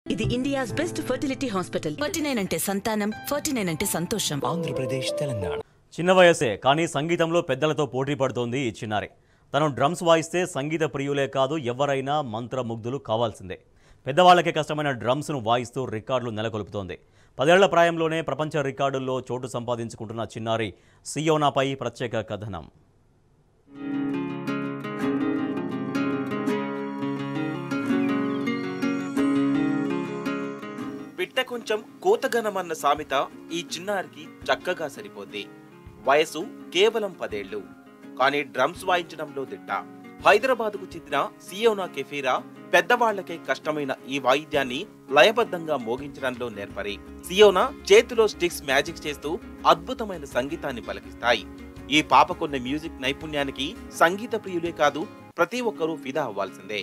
ఇది India's best fertility hospital forty nine అంటే సంతానం ఫార్టీ నైన్ అంటే సంతోషం ఆంధ్రప్రదేశ్ తెలంగాణ చిన్న వయసే కానీ సంగీతంలో పెద్దలతో పోటీ పడుతోంది ఈ చిన్నారి తను డ్రమ్స్ వాయిస్తే సంగీత ప్రియులే కాదు ఎవరైనా మంత్రముగ్ధులు కావాల్సిందే పెద్దవాళ్లకే కష్టమైన డ్రమ్స్ను వాయిస్తూ రికార్డులు నెలకొల్పుతోంది పదేళ్ల ప్రాయంలోనే ప్రపంచ రికార్డుల్లో చోటు సంపాదించుకుంటున్న చిన్నారి సియోనాపై ప్రత్యేక కథనం పిట్ట కొంచెం కోతగనమన్న సామెత ఈ చిన్నారికి చక్కగా సరిపోద్ది వయసు కేవలం పదేళ్లు కానీ డ్రమ్స్ వాయించడంలో దిట్ట హైదరాబాద్కు చెందిన సియోనా కెఫీరా పెద్దవాళ్లకే కష్టమైన ఈ వాయిద్యాన్ని లయబద్ధంగా మోగించడంలో నేర్పరి సియోనా చేతిలో స్టిక్స్ మ్యాజిక్ చేస్తూ అద్భుతమైన సంగీతాన్ని పలికిస్తాయి ఈ పాపకున్న మ్యూజిక్ నైపుణ్యానికి సంగీత ప్రియులే కాదు ప్రతి ఒక్కరూ ఫిదా అవ్వాల్సిందే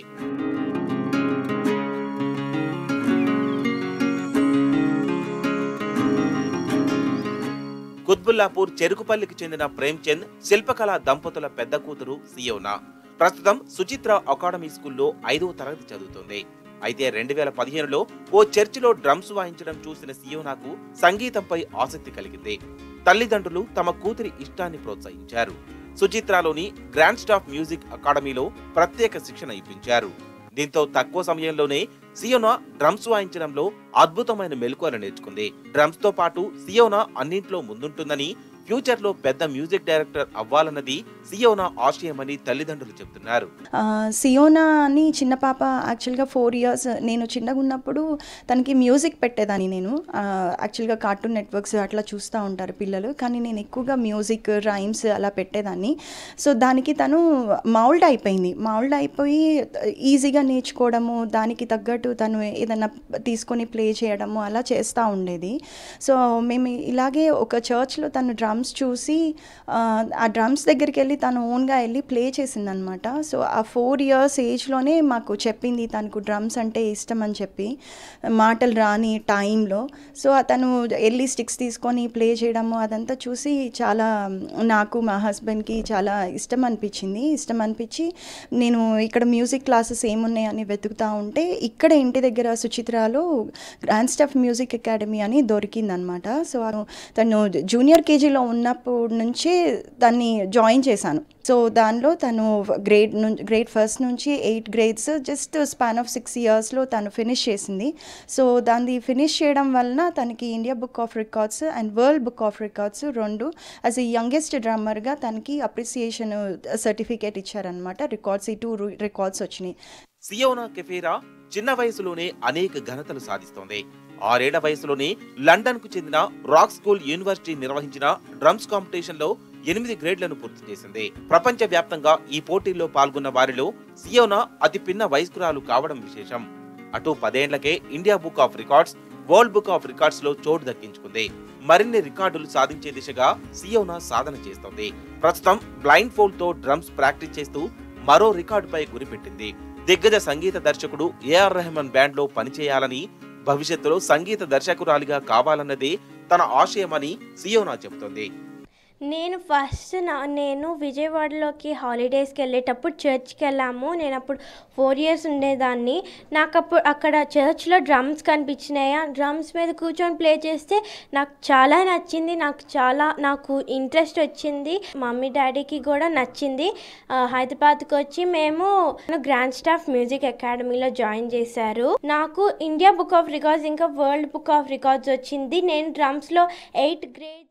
కుత్బుల్లాపూర్ చెరుకుపల్లికి చెందిన ప్రేమ్చంద్ శిల్పకళా దంపతుల పెద్ద కూతురు సియోనా ప్రస్తుతం సుచిత్ర అకాడమీ స్కూల్లో ఐదవ తరగతి చదువుతుంది అయితే రెండు వేల పదిహేనులో ఓ చర్చిలో డ్రమ్స్ వాయించడం చూసిన సియోనాకు సంగీతంపై ఆసక్తి కలిగింది తల్లిదండ్రులు తమ కూతురి ఇష్టాన్ని ప్రోత్సహించారు సుచిత్రాలోని గ్రాండ్ స్టాఫ్ మ్యూజిక్ అకాడమీలో ప్రత్యేక శిక్షణ ఇప్పించారు దీంతో తక్కువ సమయంలోనే సియోనా డ్రమ్స్ వాయించడంలో అద్భుతమైన మెలకువలు నేర్చుకుంది డ్రమ్స్ తో పాటు సియోనా అన్నింట్లో ముందుంటుందని ఫ్యూచర్ లో పెద్ద మ్యూజిక్ డైరెక్టర్ అవ్వాలన్నది సియోనా ఆశయమని తల్లిదండ్రులు చెబుతున్నారు ఆ, సియోనా అని చిన్న పాప యాక్చువల్గా ఫోర్ ఇయర్స్ నేను చిన్నగా ఉన్నప్పుడు తనకి మ్యూజిక్ పెట్టేదాన్ని నేను ఆ, యాక్చువల్గా కార్టూన్ నెట్వర్క్స్ అట్లా చూస్తూ ఉంటారు పిల్లలు కానీ నేను ఎక్కువగా మ్యూజిక్ రైమ్స్ అలా పెట్టేదాన్ని సో దానికి తను మౌల్డ్ అయిపోయింది మౌల్డ్ అయిపోయి ఈజీగా నేర్చుకోవడము దానికి తగ్గట్టు తను ఏదైనా తీసుకొని ప్లే చేయడము అలా చేస్తూ ఉండేది సో మేము ఇలాగే ఒక చర్చ్లో తను డ్రమ్స్ చూసి ఆ, ఆ డ్రమ్స్ దగ్గరికి వెళ్ళి తను ఓన్గా వెళ్ళి ప్లే చేసిందనమాట సో ఆ ఫోర్ ఇయర్స్ ఏజ్లోనే మాకు చెప్పింది తనకు డ్రమ్స్ అంటే ఇష్టం అని చెప్పి మాటలు రాని టైంలో సో తను వెళ్ళి స్టిక్స్ తీసుకొని ప్లే చేయడము అదంతా చూసి చాలా నాకు మా హస్బెండ్కి చాలా ఇష్టం అనిపించింది ఇష్టం అనిపించి నేను ఇక్కడ మ్యూజిక్ క్లాసెస్ ఏమున్నాయని వెతుకుతూ ఉంటే ఇక్కడ ఇంటి దగ్గర సుచిత్రాలో గ్రాండ్ స్టాఫ్ మ్యూజిక్ అకాడమీ అని దొరికిందనమాట సో తను జూనియర్ కేజీలో ఉన్నప్పటి నుంచే దాన్ని జాయిన్ చేశాను సో దానిలో తను గ్రేడ్ నుంచి గ్రేడ్ ఫస్ట్ నుంచి eight grades just span of six ఇయర్స్లో తను ఫినిష్ చేసింది సో దాన్ని ఫినిష్ చేయడం వలన తనకి India book of records and world book of records రెండు యాజ్ ఎ యంగెస్ట్ డ్రమ్మర్గా తనకి అప్రిసియేషన్ సర్టిఫికేట్ ఇచ్చారనమాట రికార్డ్స్ ఈ టూ రికార్డ్స్ వచ్చినాయి సియోనా కెఫేరా చిన్న వయసులోనే అనేక ఘనతలు సాధిస్తోంది ఆరేళ్ల వయసులోనే లండన్ కు చెందిన రాక్ స్కూల్ యూనివర్సిటీ నిర్వహించిన డ్రమ్స్ కాంపిటీషన్ లో ఎనిమిది గ్రేడ్లను పూర్తి చేసింది ప్రపంచ వ్యాప్తంగా ఈ పోటీల్లో పాల్గొన్న వారిలో సియోనా అతి పిన్న వయస్కురాలు కావడం విశేషం అటు పదేండ్లకే India book of records world book of records లో చోటు దక్కించుకుంది మరిన్ని రికార్డులు సాధించే దిశగా సియోనా సాధన చేస్తోంది ప్రస్తుతం బ్లైండ్ ఫోల్డ్ తో డ్రమ్స్ ప్రాక్టీస్ చేస్తూ మరో రికార్డుపై గురిపెట్టింది దిగ్గజ సంగీత దర్శకుడు ఏఆర్ రెహమాన్ బ్యాండ్ లో పనిచేయాలని భవిష్యత్తులో సంగీత దర్శకురాలిగా కావాలన్నదే తన ఆశయమని సియోనా చెబుతోంది నేను ఫస్ట్ నా నేను విజయవాడలోకి హాలిడేస్కి వెళ్ళేటప్పుడు చర్చ్కి వెళ్ళాము నేను అప్పుడు ఫోర్ ఇయర్స్ ఉండేదాన్ని నాకు అప్పుడు అక్కడ చర్చ్లో డ్రమ్స్ కనిపించినాయి ఆ డ్రమ్స్ మీద కూర్చొని ప్లే చేస్తే నాకు చాలా నచ్చింది నాకు చాలా నాకు ఇంట్రెస్ట్ వచ్చింది మమ్మీ డాడీకి కూడా నచ్చింది ఆ, హైదరాబాద్కి వచ్చి మేము గ్రాండ్ స్టాఫ్ మ్యూజిక్ అకాడమీలో జాయిన్ చేశారు నాకు ఇండియా బుక్ ఆఫ్ రికార్డ్స్ ఇంకా వరల్డ్ బుక్ ఆఫ్ రికార్డ్స్ వచ్చింది నేను డ్రమ్స్లో ఎయిట్ గ్రేడ్